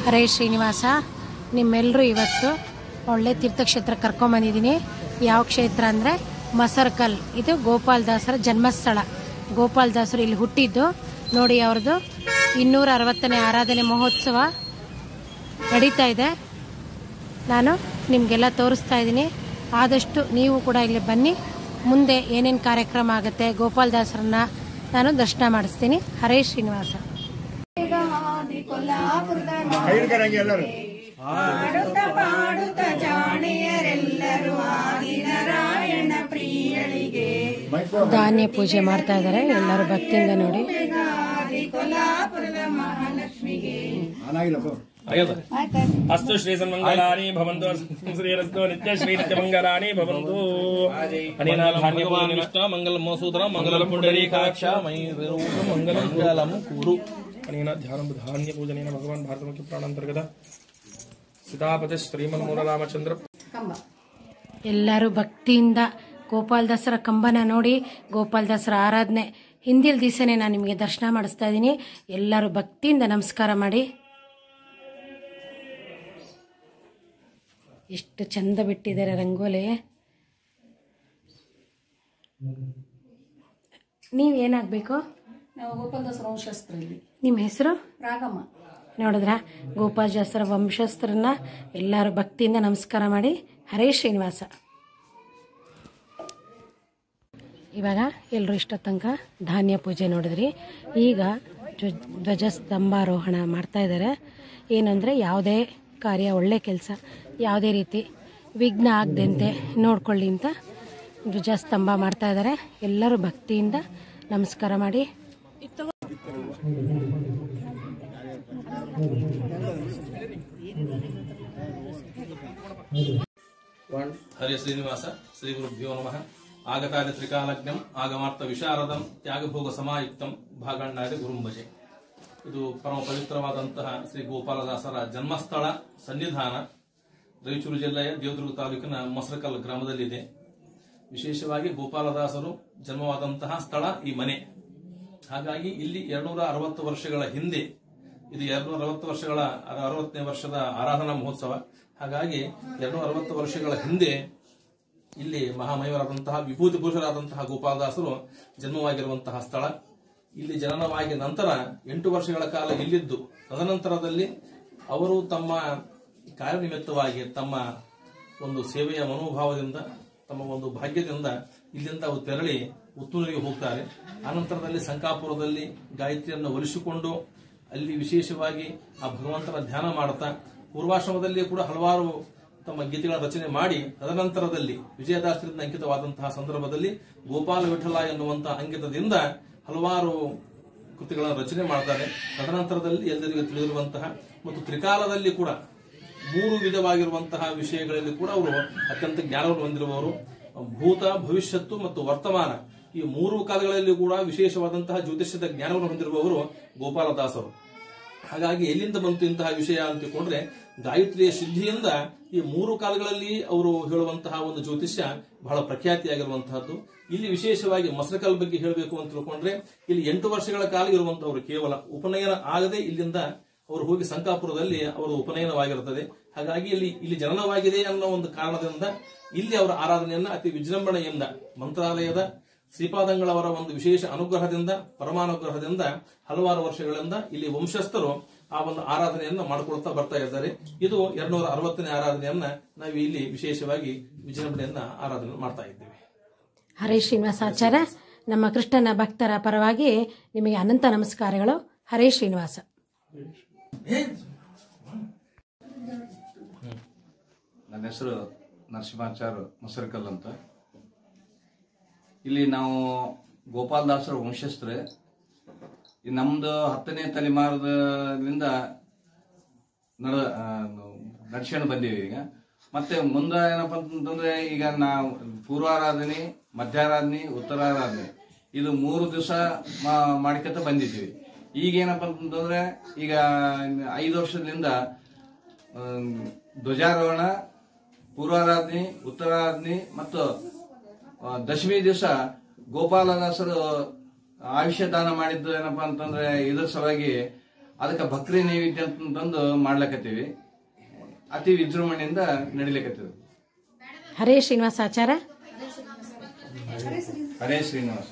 ಹರೇ ಶ್ರೀನಿವಾಸ ನಿಮ್ಮೆಲ್ಲರೂ ಇವತ್ತು ಒಳ್ಳೆ ತೀರ್ಥಕ್ಷೇತ್ರ ಕರ್ಕೊಂಬಂದಿದ್ದೀನಿ ಯಾವ ಕ್ಷೇತ್ರ ಅಂದರೆ ಮಸರ್ಕಲ್ ಇದು ಗೋಪಾಲದಾಸರ ಜನ್ಮಸ್ಥಳ ಗೋಪಾಲದಾಸರು ಇಲ್ಲಿ ಹುಟ್ಟಿದ್ದು ನೋಡಿ ಅವ್ರದ್ದು ಇನ್ನೂರ ಅರವತ್ತನೇ ಆರಾಧನೆ ಮಹೋತ್ಸವ ನಡೀತಾ ಇದೆ ನಾನು ನಿಮಗೆಲ್ಲ ತೋರಿಸ್ತಾ ಇದ್ದೀನಿ ಆದಷ್ಟು ನೀವು ಕೂಡ ಇಲ್ಲಿ ಬನ್ನಿ ಮುಂದೆ ಏನೇನು ಕಾರ್ಯಕ್ರಮ ಆಗುತ್ತೆ ಗೋಪಾಲದಾಸರನ್ನ ನಾನು ದರ್ಶನ ಮಾಡಿಸ್ತೀನಿ ಹರೇ ಶ್ರೀನಿವಾಸ ಕೈಡ್ಕರಂಗೆ ಎಲ್ಲರೂ ಪಾಡುತ್ತ ಪಾಡುತ್ತ ಜಾಣಿಯರೆಲ್ಲರೂ ಆದಿನಾರಾಯಣ ಪ್ರಿಯಳಿಗೆ ಧಾನ್ಯ ಪೂಜೆ ಮಾಡ್ತಾ ಇದ್ದಾರೆ ಎಲ್ಲರೂ ಭಕ್ತಿಯಿಂದ ನೋಡಿ ಆದಿ ಕೊಲ್ಲಾಪುರದ ಮಹಾಲಕ್ಷ್ಮಿಗೆ ನಾನಾಗಿಲ್ಲಪ್ಪ ಆಗ್ಯದ ಅಸ್ತು ಶ್ರೀ ಸನ್ಮಂಗಲಾನಿ ಭವಂತು ಶ್ರೀರಸ್ತು ನಿತ್ಯ ಶ್ರೀ ನಿತ್ಯ ಮಂಗಲಾನಿ ಭವಂತು ಅನೇನ ಧಾನ್ಯ ಪೂಜನಿಷ್ಠ ಮಂಗಲ ಮಸೂದ್ರ ಮಂಗಲ ಪುಂಡರೀಕಾಕ್ಷ ಮೈ ಮಂಗಲ ಮಂಗಲಂ ಕುರು ಅನೇನ ಧ್ಯಾನ ಧಾನ್ಯ ಪೂಜನೇನ ಭಗವಾನ್ ಭಾರತಮುಖ್ಯ ಪ್ರಾಣಾಂತರ್ಗತ ಸೀತಾಪತಿ ಶ್ರೀಮನ್ ರಾಮಚಂದ್ರ ಎಲ್ಲರೂ ಭಕ್ತಿಯಿಂದ ಗೋಪಾಲದಾಸರ ಕಂಬನ ನೋಡಿ ಗೋಪಾಲದಾಸರ ಆರಾಧನೆ ಹಿಂದಿನ ದಿವಸನೇ ನಾನು ನಿಮಗೆ ದರ್ಶನ ಮಾಡಿಸ್ತಾ ಇದ್ದೀನಿ ಎಲ್ಲರೂ ಭಕ್ತಿಯಿಂದ ನಮಸ್ಕಾರ ಮಾಡಿ ಎಷ್ಟು ಚಂದ ಬಿಟ್ಟಿದ್ದಾರೆ ರಂಗೋಲಿ ನೀವೇನಾಗಬೇಕು ನಾವು ಗೋಪಾಲದಾಸರ ವಂಶಸ್ತ್ರ ಇಲ್ಲಿ ನಿಮ್ಮ ಹೆಸರು ರಾಗಮ್ಮ ನೋಡಿದ್ರ ಗೋಪಾಲದಾಸರ ವಂಶಸ್ಥರನ್ನ ಎಲ್ಲರೂ ಭಕ್ತಿಯಿಂದ ನಮಸ್ಕಾರ ಮಾಡಿ ಹರೇ ಶ್ರೀನಿವಾಸ ಇವಾಗ ಎಲ್ಲರೂ ಇಷ್ಟ ತನಕ ಧಾನ್ಯ ಪೂಜೆ ನೋಡಿದ್ರಿ ಈಗ ಧ್ವಜ ಧ್ವಜಸ್ತಂಭಾರೋಹಣ ಮಾಡ್ತಾ ಇದ್ದಾರೆ ಏನಂದರೆ ಯಾವುದೇ ಕಾರ್ಯ ಒಳ್ಳೆ ಕೆಲಸ ಯಾವುದೇ ರೀತಿ ವಿಘ್ನ ಆಗದಂತೆ ನೋಡ್ಕೊಳ್ಳಿ ಅಂತ ಧ್ವಜಸ್ತಂಭ ಮಾಡ್ತಾ ಇದ್ದಾರೆ ಎಲ್ಲರೂ ಭಕ್ತಿಯಿಂದ ನಮಸ್ಕಾರ ಮಾಡಿ ಹರೇ ಶ್ರೀನಿವಾಸ ಶ್ರೀ ಗುರುಭ್ಯೋ ನಮಃ ಆಗತಾದ ತ್ರಿಕಾಲಜ್ಞಂ ಆಗಮಾರ್ಥ ವಿಶಾರದಂ ತ್ಯಾಗಭೋಗ ಸಮಾಯುಕ್ತಂ ಭಾಗಣ್ಣಾದಿ ಗುರುಂಬಜೆ ಇದು ಪರಮ ಪವಿತ್ರವಾದಂತಹ ಶ್ರೀ ಗೋಪಾಲದಾಸರ ಜನ್ಮಸ್ಥಳ ಸನ್ನಿಧಾನ ರಾಯಚೂರು ಜಿಲ್ಲೆಯ ದೇವದುರ್ಗ ತಾಲೂಕಿನ ಮಸರಕಲ್ ಗ್ರಾಮದಲ್ಲಿದೆ ವಿಶೇಷವಾಗಿ ಗೋಪಾಲದಾಸರು ಜನ್ಮವಾದಂತಹ ಸ್ಥಳ ಈ ಮನೆ ಹಾಗಾಗಿ ಇಲ್ಲಿ ಎರಡ್ನೂರ ಅರವತ್ತು ವರ್ಷಗಳ ಹಿಂದೆ ಇದು ಎರಡ್ನೂರ ಅರವತ್ತು ವರ್ಷಗಳ ಅರವತ್ತನೇ ವರ್ಷದ ಆರಾಧನಾ ಮಹೋತ್ಸವ ಹಾಗಾಗಿ ಎರಡ್ನೂರ ಅರವತ್ತು ವರ್ಷಗಳ ಹಿಂದೆ ಇಲ್ಲಿ ಮಹಾಮಯವರಾದಂತಹ ವಿಭೂತಿ ಪುರುಷರಾದಂತಹ ಗೋಪಾಲದಾಸರು ಜನ್ಮವಾಗಿರುವಂತಹ ಸ್ಥಳ ಇಲ್ಲಿ ಜನನವಾಗಿ ನಂತರ ಎಂಟು ವರ್ಷಗಳ ಕಾಲ ಇಲ್ಲಿದ್ದು ತದನಂತರದಲ್ಲಿ ಅವರು ತಮ್ಮ ಕಾರ್ಯನಿಮಿತ್ತವಾಗಿ ತಮ್ಮ ಒಂದು ಸೇವೆಯ ಮನೋಭಾವದಿಂದ ತಮ್ಮ ಒಂದು ಭಾಗ್ಯದಿಂದ ಇಲ್ಲಿಂದ ಅವರು ತೆರಳಿ ಉತ್ತೂರಿಗೆ ಹೋಗ್ತಾರೆ ಆನಂತರದಲ್ಲಿ ಸಂಕಾಪುರದಲ್ಲಿ ಗಾಯತ್ರಿಯನ್ನು ಒಲಿಸಿಕೊಂಡು ಅಲ್ಲಿ ವಿಶೇಷವಾಗಿ ಆ ಭಗವಂತನ ಧ್ಯಾನ ಮಾಡುತ್ತಾ ಪೂರ್ವಾಶ್ರಮದಲ್ಲಿ ಕೂಡ ಹಲವಾರು ತಮ್ಮ ಗೀತೆಗಳ ರಚನೆ ಮಾಡಿ ತದನಂತರದಲ್ಲಿ ವಿಜಯದಾಸರಿಂದ ಅಂಕಿತವಾದಂತಹ ಸಂದರ್ಭದಲ್ಲಿ ಗೋಪಾಲ ವಿಠಲ ಎನ್ನುವಂತಹ ಅಂಕಿತದಿಂದ ಹಲವಾರು ಕೃತಿಗಳನ್ನು ರಚನೆ ಮಾಡ್ತಾರೆ ತದನಂತರದಲ್ಲಿ ಎಲ್ಲರಿಗೂ ತಿಳಿದಿರುವಂತಹ ಮತ್ತು ತ್ರಿಕಾಲದಲ್ಲಿ ಕೂಡ ಮೂರು ವಿಧವಾಗಿರುವಂತಹ ವಿಷಯಗಳಲ್ಲಿ ಕೂಡ ಅವರು ಅತ್ಯಂತ ಜ್ಞಾನವನ್ನು ಹೊಂದಿರುವವರು ಭೂತ ಭವಿಷ್ಯತ್ತು ಮತ್ತು ವರ್ತಮಾನ ಈ ಮೂರು ಕಾಲಗಳಲ್ಲಿ ಕೂಡ ವಿಶೇಷವಾದಂತಹ ಜ್ಯೋತಿಷ್ಯದ ಜ್ಞಾನವನ್ನು ಹೊಂದಿರುವವರು ಗೋಪಾಲದಾಸರು ಹಾಗಾಗಿ ಎಲ್ಲಿಂದ ಬಂತು ಇಂತಹ ವಿಷಯ ಅಂತ ತಿಳ್ಕೊಂಡ್ರೆ ಗಾಯತ್ರಿಯ ಸಿದ್ಧಿಯಿಂದ ಈ ಮೂರು ಕಾಲಗಳಲ್ಲಿ ಅವರು ಹೇಳುವಂತಹ ಒಂದು ಜ್ಯೋತಿಷ್ಯ ಬಹಳ ಪ್ರಖ್ಯಾತಿಯಾಗಿರುವಂತಹದ್ದು ಇಲ್ಲಿ ವಿಶೇಷವಾಗಿ ಮಸರಕಲ್ ಬಗ್ಗೆ ಹೇಳಬೇಕು ಅಂತ ತಿಳ್ಕೊಂಡ್ರೆ ಇಲ್ಲಿ ಎಂಟು ವರ್ಷಗಳ ಕಾಲ ಇರುವಂತವರು ಕೇವಲ ಉಪನಯನ ಆಗದೆ ಇಲ್ಲಿಂದ ಅವರು ಹೋಗಿ ಸಂಕಾಪುರದಲ್ಲಿ ಅವರು ಉಪನಯನವಾಗಿರುತ್ತದೆ ಹಾಗಾಗಿ ಇಲ್ಲಿ ಇಲ್ಲಿ ಜನನವಾಗಿದೆ ಅನ್ನೋ ಒಂದು ಕಾರಣದಿಂದ ಇಲ್ಲಿ ಅವರ ಆರಾಧನೆಯನ್ನ ಅತಿ ವಿಜೃಂಭಣೆಯಿಂದ ಮಂತ್ರಾಲಯದ ಶ್ರೀಪಾದಂಗಳವರ ಒಂದು ವಿಶೇಷ ಅನುಗ್ರಹದಿಂದ ಪರಮಾನುಗ್ರಹದಿಂದ ಹಲವಾರು ವರ್ಷಗಳಿಂದ ಇಲ್ಲಿ ವಂಶಸ್ಥರು ಆ ಒಂದು ಆರಾಧನೆಯನ್ನ ಮಾಡಿಕೊಳ್ತಾ ಬರ್ತಾ ಇದ್ದಾರೆ ಇದು ಎರಡ್ನೂರ ಅರವತ್ತನೇ ಆರಾಧನೆಯನ್ನ ನಾವು ಇಲ್ಲಿ ವಿಶೇಷವಾಗಿ ವಿಜೃಂಭಣೆಯನ್ನ ಆರಾಧನೆ ಮಾಡ್ತಾ ಇದ್ದೇವೆ ಹರೇ ಶ್ರೀನಿವಾಸಾಚಾರ್ಯ ನಮ್ಮ ಕೃಷ್ಣನ ಭಕ್ತರ ಪರವಾಗಿ ನಿಮಗೆ ಅನಂತ ನಮಸ್ಕಾರಗಳು ಹರೇ ಶ್ರೀನಿವಾಸ ನನ್ನ ಹೆಸರು ನರಸಿಂಹಾಚಾರ್ ಮೊಸರಕಲ್ ಅಂತ ಇಲ್ಲಿ ನಾವು ಗೋಪಾಲದಾಸರ ವಂಶಸ್ಥರು ಈ ನಮ್ದು ಹತ್ತನೇ ತಲೆಮಾರದಿಂದ ನಡ ನಡ್ಸ್ಕೊಂಡು ಬಂದೀವಿ ಈಗ ಮತ್ತೆ ಮುಂದೆ ಏನಪ್ಪ ಅಂತಂದ್ರೆ ಈಗ ನಾವು ಪೂರ್ವಾರಾಧನೆ ಮಧ್ಯಾರಾಧನೆ ಉತ್ತರಾರಾಧನೆ ಇದು ಮೂರು ದಿವಸ ಮಾಡ್ಕೊತ ಬಂದಿದ್ದೀವಿ ಈಗ ಏನಪ್ಪ ಅಂತಂದ್ರೆ ಈಗ ಐದು ವರ್ಷದಿಂದ ಆಮ್, ಧ್ವಜಾರೋಹಣ ಪೂರ್ವಾರಾಧನೆ ಉತ್ತರಾರಾಧನೆ ಮತ್ತು ಆ, ದಶಮಿ ದಿವಸ ಗೋಪಾಲದಾಸರು ಆಯುಷ್ಯ ದಾನ ಮಾಡಿದ್ದು ಏನಪ್ಪಾ ಅಂತಂದ್ರೆ ಇದ್ರ ಸಲುವಾಗಿ ಅದಕ್ಕೆ ಬಕ್ರಿ ನೈವೇದ್ಯ ಅಂತಂದು ಮಾಡ್ಲಕತ್ತೀವಿ ಅತಿ ವಿಜೃಂಭಣೆಯಿಂದ ನಡಿಲಕತ್ತೀವಿ ಹರೇ ಶ್ರೀನಿವಾಸ ಆಚಾರ ಹರೇ ಶ್ರೀನಿವಾಸ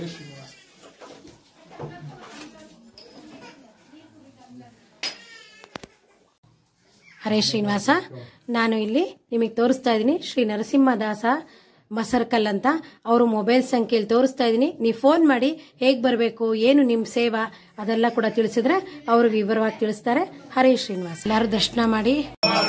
ಹರೇ ಶ್ರೀನಿವಾಸ ನಾನು ಇಲ್ಲಿ ನಿಮಗೆ ತೋರಿಸ್ತಾ ಇದ್ದೀನಿ ಶ್ರೀ ನರಸಿಂಹದಾಸ ಮಸರ್ಕಲ್ ಅಂತ ಅವರು ಮೊಬೈಲ್ ಸಂಖ್ಯೆಯಲ್ಲಿ ತೋರಿಸ್ತಾ ಇದ್ದೀನಿ ನೀವು ಫೋನ್ ಮಾಡಿ ಹೇಗೆ ಬರಬೇಕು ಏನು ನಿಮ್ಮ ಸೇವಾ ಅದೆಲ್ಲ ಕೂಡ ತಿಳಿಸಿದ್ರೆ ಅವರು ವಿವರವಾಗಿ ತಿಳಿಸ್ತಾರೆ ಹರೇ ಶ್ರೀನಿವಾಸ ಎಲ್ಲರೂ ದರ್ಶನ ಮಾಡಿ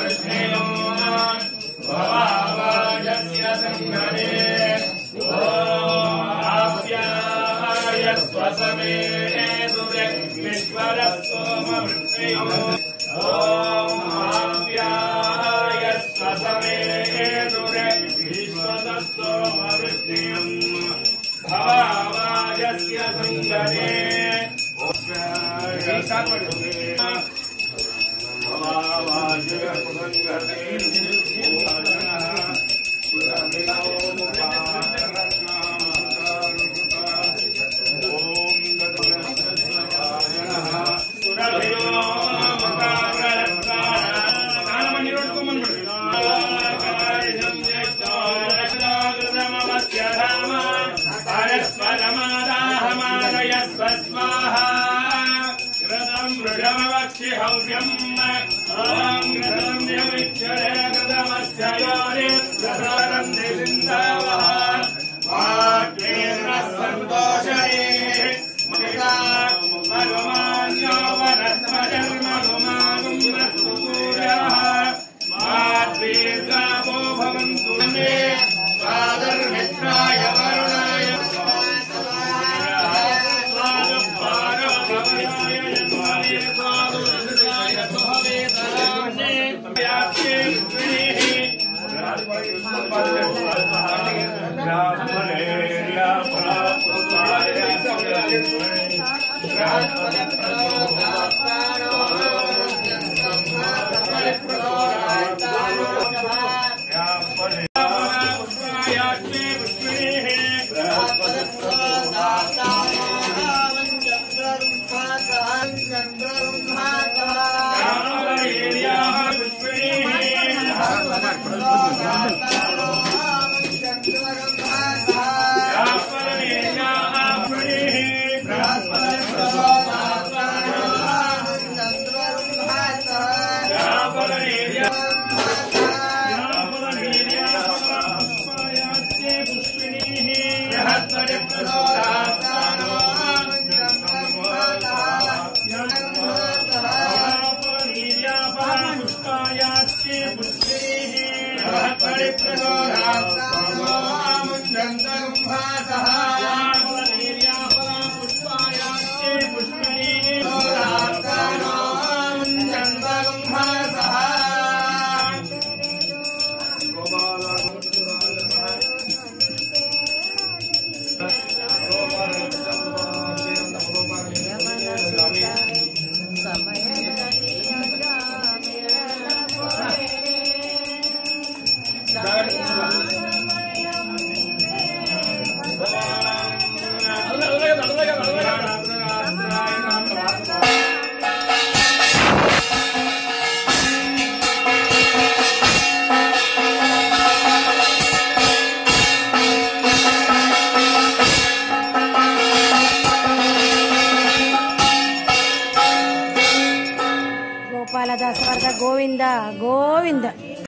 ಗೋಪಾಲದಾಸ ವರ್ಗ ಗೋವಿಂದ ಗೋವಿಂದ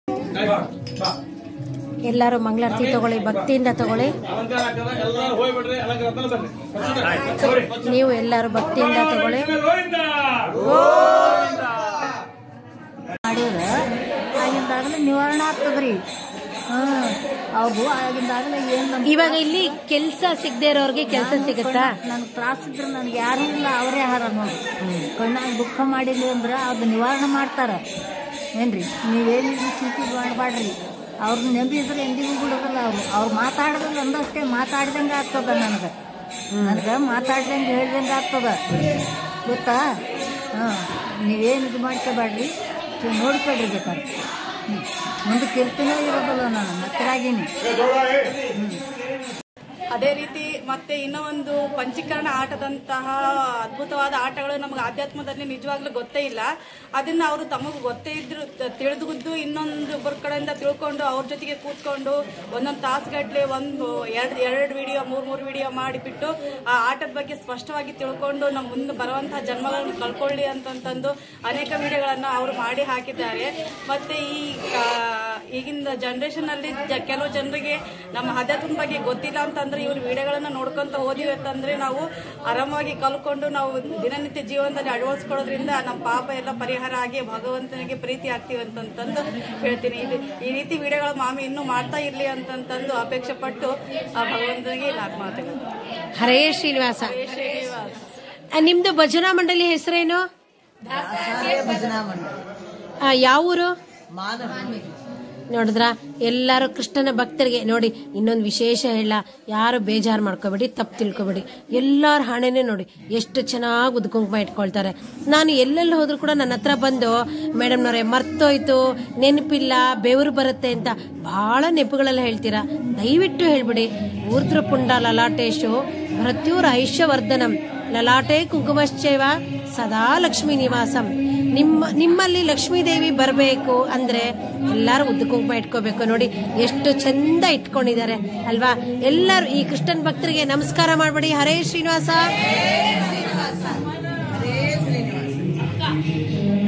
ಎಲ್ಲರೂ ಮಂಗಳಾರತಿ ತಗೊಳ್ಳಿ ಭಕ್ತಿಯಿಂದ ತಗೊಳ್ಳಿ ಅಲಂಕಾರ ಹಾಕದ ಎಲ್ಲರೂ ಹೋಗ್ಬಿಡ್ರಿ ಅಲಂಕಾರ ಬರ್ರಿ ನೀವು ಎಲ್ಲರೂ ಭಕ್ತಿಯಿಂದ ತಗೊಳ್ಳಿ ಮಾಡಿದ್ರೆ ಆಗಿಂದಾಗಲೇ ನಿವಾರಣೆ ಆಗ್ತದ್ರಿ ಹ್ಮ್ ಅವ್ರು ಆಗಿಂದಾಗಲೇ ಏನ್ ನಮ್ ಇವಾಗ ಇಲ್ಲಿ ಕೆಲಸ ಸಿಗದೆ ಇರೋರ್ಗೆ ಕೆಲಸ ಸಿಗುತ್ತಾ ನನ್ ತ್ರಾಸ ಇದ್ರೆ ನನ್ಗೆ ಯಾರು ಇಲ್ಲ ಅವರೇ ಹಾರ ನೋಡಿ ಕಣ್ಣಾಗ ದುಃಖ ಮಾಡಿದ್ವಿ ಅಂದ್ರೆ ಅದು ನಿವಾರಣೆ ಮಾಡ್ತಾರ ಏನ್ರಿ ನೀವೇನಿದ್ರು ಚಿಂತೆ ಮಾಡಬೇಡ್ರಿ ಅವ್ರನ್ನ ನಂಬಿದ್ರೆ ಎಂದಿಗೂ ಬಿಡೋದಿಲ್ಲ ಅವ್ರು ಅವ್ರು ಮಾತಾಡ್ದಂಗೆ ಅಂದಷ್ಟೇ ಮಾತಾಡ್ದಂಗೆ ಆಗ್ತದ ನನಗೆ ನನಗೆ ಮಾತಾಡ್ದಂಗೆ ಹೇಳ್ದಂಗೆ ಆಗ್ತದ ಗೊತ್ತಾ ಹಾಂ ನೀವೇನು ಇದು ಮಾಡ್ಕೋಬೇಡ್ರಿ ಚು- ನೋಡ್ಕೊಳ್ರಿ ಬೇಕಾದ್ರೆ ಹ್ಞೂ ಮುಂದಕ್ಕೆ ಇರ್ತೀನೋ ಇರೋದಿಲ್ಲ ನಾನು ಮಕ್ಕಳಾಗೀನಿ ಅದೇ ರೀತಿ ಮತ್ತೆ ಇನ್ನೂ ಒಂದು ಪಂಚೀಕರಣ ಆಟದಂತಹ ಅದ್ಭುತವಾದ ಆಟಗಳು ನಮಗೆ ಆಧ್ಯಾತ್ಮದಲ್ಲಿ ನಿಜವಾಗ್ಲೂ ಗೊತ್ತೇ ಇಲ್ಲ ಅದನ್ನ ಅವರು ತಮಗೆ ಗೊತ್ತೇ ಇದ್ರು ತಿಳಿದುಗುದ್ದು ಇನ್ನೊಂದು ಒಬ್ಬರ ಕಡೆಯಿಂದ ತಿಳ್ಕೊಂಡು ಅವ್ರ ಜೊತೆಗೆ ಕೂತ್ಕೊಂಡು ಒಂದೊಂದು ತಾಸುಗಟ್ಲೆ ಒಂದು ಎರಡು ಎರಡು ವಿಡಿಯೋ ಮೂರ್ ಮೂರು ವಿಡಿಯೋ ಮಾಡಿಬಿಟ್ಟು ಆ ಆಟದ ಬಗ್ಗೆ ಸ್ಪಷ್ಟವಾಗಿ ತಿಳ್ಕೊಂಡು ನಮ್ಮ ಮುಂದೆ ಬರುವಂತಹ ಜನ್ಮಗಳನ್ನು ಕಳ್ಕೊಳ್ಳಿ ಅಂತಂತಂದು ಅನೇಕ ವಿಡಿಯೋಗಳನ್ನ ಅವರು ಮಾಡಿ ಹಾಕಿದ್ದಾರೆ ಮತ್ತೆ ಈ ಆ, ಈಗಿನ ಜನರೇಷನ್ ಅಲ್ಲಿ ಜ- ಕೆಲವು ಜನರಿಗೆ ನಮ್ಮ ಅಧ್ಯಾತ್ಮದ ಬಗ್ಗೆ ಗೊತ್ತಿಲ್ಲ ಅಂತಂದ್ರೆ ಇವ್ರ ವಿಡಿಯೋಗಳನ್ನ ನೋಡ್ಕೊಂತ ಹೋದಿವಿ ಅಂತಂದ್ರೆ ನಾವು ಆರಾಮಾಗಿ ಕಲ್ಕೊಂಡು ನಾವು ದಿನನಿತ್ಯ ಜೀವನದಲ್ಲಿ ಅಳವಡಿಸ್ಕೊಳ್ಳೋದ್ರಿಂದ ನಮ್ಮ ಪಾಪ ಎಲ್ಲ ಪರಿಹಾರ ಆಗಿ ಭಗವಂತನಿಗೆ ಪ್ರೀತಿ ಆಗ್ತೀವಿ ಅಂತಂತಂದು ಹೇಳ್ತೀನಿ ಇದು ಈ ರೀತಿ ವಿಡಿಯೋಗಳು ಮಾಮಿ ಇನ್ನೂ ಮಾಡ್ತಾ ಇರ್ಲಿ ಅಂತಂತಂದು ಅಪೇಕ್ಷೆ ಪಟ್ಟು ಆ ಭಗವಂತನಿಗೆ ನಾಲ್ಕು ಮಾತುಗಳು ಹರೇ ಶ್ರೀನಿವಾಸ ಶ್ರೀನಿವಾಸ ಆ, ನಿಮ್ದು ಭಜನಾ ಮಂಡಳಿ ಹೆಸರೇನು ಭಜನಾ ಮಂಡಳಿ ಆ, ಯಾವ ಊರು ಮಾನವ ನೋಡಿದ್ರ ಎಲ್ಲಾರು ಕೃಷ್ಣನ ಭಕ್ತರಿಗೆ ನೋಡಿ ಇನ್ನೊಂದು ವಿಶೇಷ ಹೇಳ ಯಾರು ಬೇಜಾರು ಮಾಡ್ಕೋಬೇಡಿ ತಪ್ಪು ತಿಳ್ಕೊಬೇಡಿ ಎಲ್ಲಾರ ಹಣೆನೇ ನೋಡಿ ಎಷ್ಟು ಚೆನ್ನಾಗಿ ಉದ್ಕುಂಕುಮ ಇಟ್ಕೊಳ್ತಾರೆ ನಾನು ಎಲ್ಲೆಲ್ಲಿ ಹೋದ್ರು ಕೂಡ ನನ್ನ ಹತ್ರ ಬಂದು ಮೇಡಮ್ನವ್ರೆ ಮರ್ತೋಯ್ತು ನೆನಪಿಲ್ಲ ಬೆವರು ಬರುತ್ತೆ ಅಂತ ಬಹಳ ನೆಪಗಳೆಲ್ಲ ಹೇಳ್ತೀರಾ ದಯವಿಟ್ಟು ಹೇಳ್ಬಿಡಿ ಊರ್ಧ್ರ ಪುಂಡ ಲಲಾಟೇಶು ಮೃತ್ಯುರ ಐಶ್ಯವರ್ಧನಂ ಲಲಾಟೆ ಕುಂಕುಮಶ್ಚೈವ ಸದಾ ಲಕ್ಷ್ಮೀ ನಿವಾಸಂ ನಿಮ್ಮ ನಿಮ್ಮಲ್ಲಿ ಲಕ್ಷ್ಮೀ ದೇವಿ ಬರಬೇಕು ಅಂದ್ರೆ ಎಲ್ಲರೂ ಉದ್ದ ಕುಂಕುಮ ಇಟ್ಕೋಬೇಕು ನೋಡಿ ಎಷ್ಟು ಚಂದ ಇಟ್ಕೊಂಡಿದ್ದಾರೆ ಅಲ್ವಾ ಎಲ್ಲರೂ ಈ ಕೃಷ್ಣನ್ ಭಕ್ತರಿಗೆ ನಮಸ್ಕಾರ ಮಾಡ್ಬೇಡಿ ಹರೇ ಶ್ರೀನಿವಾಸ